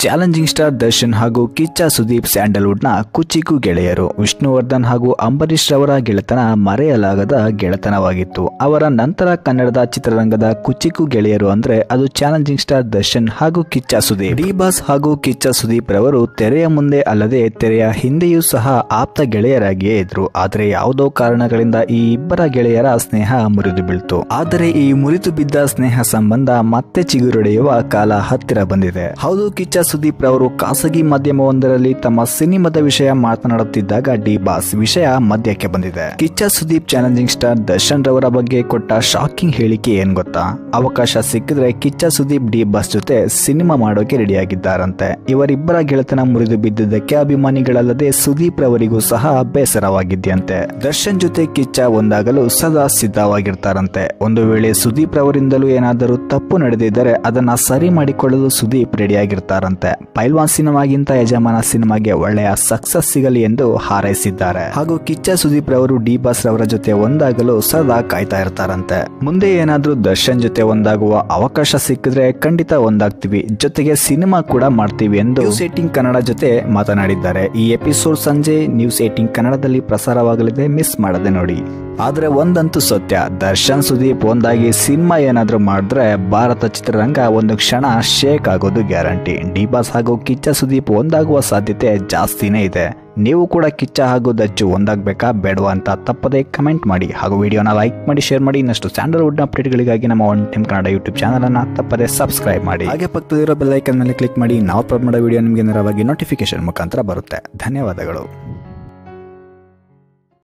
challenging star Darshan ಹಾಗೂ ಕಿಚ್ಚ ಸುದೀಪ್ ಸ್ಯಾಂಡಲ್ವುಡ್ನ ಕುಚಿಕು ಗೆಳೆಯರು ವಿಷ್ಣುವರ್ಧನ್ ಹಾಗೂ ಅಂಬರೀಶ್ ರವರ ಗೆಳೆತನ ಮರೆಯಲಾಗದ ಗೆಳೆತನವಾಗಿತ್ತು ಅವರ ನಂತರ ಕನ್ನಡದ ಚಿತ್ರರಂಗದ ಕುಚಿಕು ಗೆಳೆಯರು ಅಂದ್ರೆ ಅದು ಚಾಲೆಂಜಿಂಗ್ ಸ್ಟಾರ್ ದರ್ಶನ್ ಹಾಗೂ ಕಿಚ್ಚ ಸುದೀಪ್ ಡಿ ಬಾಸ್ ಹಾಗೂ ಕಿಚ್ಚ ಸುದೀಪ್ ರವರು ತೆರೆಯ ಮುಂದೆ ಅಲ್ಲದೆ ತೆರೆಯ ಹಿಂದೆಯೂ ಸಹ ಆಪ್ತ ಗೆಳೆಯರಾಗಿಯೇ ಇದ್ರು ಆದರೆ ಯಾವುದೋ ಕಾರಣಗಳಿಂದ ಈ ಇಬ್ಬರ ಗೆಳೆಯರ ಸ್ನೇಹ ಮುರಿದು ಬೀಳ್ತು ಆದರೆ ಈ ಮುರಿದು ಬಿದ್ದ ಸ್ನೇಹ ಸಂಬಂಧ ಮತ್ತೆ ಚಿಗುರೊಡೆಯುವ ಕಾಲ ಹತ್ತಿರ ಬಂದಿದೆ ಹೌದು ಕಿಚ್ಚ ಸುದೀಪ್ ರವರು ಖಾಸಗಿ ಮಾಧ್ಯಮವೊಂದರಲ್ಲಿ ತಮ್ಮ ಸಿನಿಮಾದ ವಿಷಯ ಮಾತನಾಡುತ್ತಿದ್ದಾಗ ಡಿ ಬಾಸ್ ವಿಷಯ ಮಧ್ಯಕ್ಕೆ ಬಂದಿದೆ ಕಿಚ್ಚ ಸುದೀಪ್ ಚಾಲೆಂಜಿಂಗ್ ಸ್ಟಾರ್ ದರ್ಶನ್ ರವರ ಬಗ್ಗೆ ಕೊಟ್ಟ ಶಾಕಿಂಗ್ ಹೇಳಿಕೆ ಏನ್ ಗೊತ್ತಾ ಅವಕಾಶ ಸಿಕ್ಕಿದ್ರೆ ಕಿಚ್ಚ ಸುದೀಪ್ ಡಿ ಬಾಸ್ ಜೊತೆ ಸಿನಿಮಾ ಮಾಡೋಕೆ ರೆಡಿಯಾಗಿದ್ದಾರಂತೆ ಇವರಿಬ್ಬರ ಗೆಳೆತನ ಮುರಿದು ಬಿದ್ದಿದ್ದಕ್ಕೆ ಅಭಿಮಾನಿಗಳಲ್ಲದೆ ಸುದೀಪ್ ರವರಿಗೂ ಸಹ ಬೇಸರವಾಗಿದ್ಯಂತೆ ದರ್ಶನ್ ಜೊತೆ ಕಿಚ್ಚ ಒಂದಾಗಲು ಸದಾ ಸಿದ್ಧವಾಗಿರ್ತಾರಂತೆ ಒಂದು ವೇಳೆ ಸುದೀಪ್ ರವರಿಂದಲೂ ಏನಾದರೂ ತಪ್ಪು ನಡೆದಿದ್ದರೆ ಅದನ್ನ ಸರಿ ಮಾಡಿಕೊಳ್ಳಲು ಸುದೀಪ್ ರೆಡಿಯಾಗಿರ್ತಾರಂತೆ ಪೈಲ್ವಾನ್ ಸಿನಿಮಾಗಿಂತ ಯಜಮಾನ ಸಿನಿಮಾಗೆ ಒಳ್ಳೆಯ ಸಕ್ಸಸ್ ಸಿಗಲಿ ಎಂದು ಹಾರೈಸಿದ್ದಾರೆ ಹಾಗೂ ಕಿಚ್ಚ ಸುದೀಪ್ ರವರು ಡಿ ಬಾಸ್ ರವರ ಜೊತೆ ಒಂದಾಗಲು ಸದಾ ಕಾಯ್ತಾ ಇರ್ತಾರಂತೆ ಮುಂದೆ ಏನಾದ್ರೂ ದರ್ಶನ್ ಜೊತೆ ಒಂದಾಗುವ ಅವಕಾಶ ಸಿಕ್ಕಿದ್ರೆ ಖಂಡಿತ ಒಂದಾಗ್ತೀವಿ ಜೊತೆಗೆ ಸಿನಿಮಾ ಕೂಡ ಮಾಡ್ತೀವಿ ಎಂದು ನ್ಯೂಸ್ ಏಟಿಂಗ್ ಕನ್ನಡ ಜೊತೆ ಮಾತನಾಡಿದ್ದಾರೆ ಈ ಎಪಿಸೋಡ್ ಸಂಜೆ ನ್ಯೂಸ್ ಏಟಿಂಗ್ ಕನ್ನಡದಲ್ಲಿ ಪ್ರಸಾರವಾಗಲಿದೆ ಮಿಸ್ ಮಾಡದೆ ನೋಡಿ ಆದ್ರೆ ಒಂದಂತೂ ಸತ್ಯ ದರ್ಶನ್ ಸುದೀಪ್ ಒಂದಾಗಿ ಸಿನಿಮಾ ಏನಾದ್ರೂ ಮಾಡಿದ್ರೆ ಭಾರತ ಚಿತ್ರರಂಗ ಒಂದು ಕ್ಷಣ ಶೇಕ್ ಆಗೋದು ಗ್ಯಾರಂಟಿ ಡಿ ಬಾಸ್ ಹಾಗೂ ಕಿಚ್ಚ ಸುದೀಪ್ ಒಂದಾಗುವ ಸಾಧ್ಯತೆ ಜಾಸ್ತಿನೇ ಇದೆ ನೀವು ಕೂಡ ಕಿಚ್ಚ ಹಾಗೂ ದಚ್ಚು ಒಂದಾಗಬೇಕಾ ಬೇಡವಾ ಅಂತ ತಪ್ಪದೆ ಕಮೆಂಟ್ ಮಾಡಿ ಹಾಗೂ ವಿಡಿಯೋನ ಲೈಕ್ ಮಾಡಿ ಶೇರ್ ಮಾಡಿ ಇನ್ನಷ್ಟು ಸ್ಯಾಂಡಲ್ವುಡ್ನ ಅಪ್ಡೇಟ್ಗಳಿಗಾಗಿ ನಮ್ಮ one time Kannada YouTube channel ಅನ್ನ ತಪ್ಪದೆ ಸಬ್ಸ್ಕ್ರೈಬ್ ಮಾಡಿ ಹಾಗೆ ಪಕ್ಕದಲ್ಲಿರೋ ಬೆಲ್ ಐಕನ್ ಮೇಲೆ ಕ್ಲಿಕ್ ಮಾಡಿ ನಾವು ಅಪ್ಲೋಡ್ ಮಾಡೋ ವಿಡಿಯೋ ನಿಮಗೆ ನೇರವಾಗಿ ನೋಟಿಫಿಕೇಶನ್ ಮುಖಾಂತರ ಬರುತ್ತೆ ಧನ್ಯವಾದಗಳು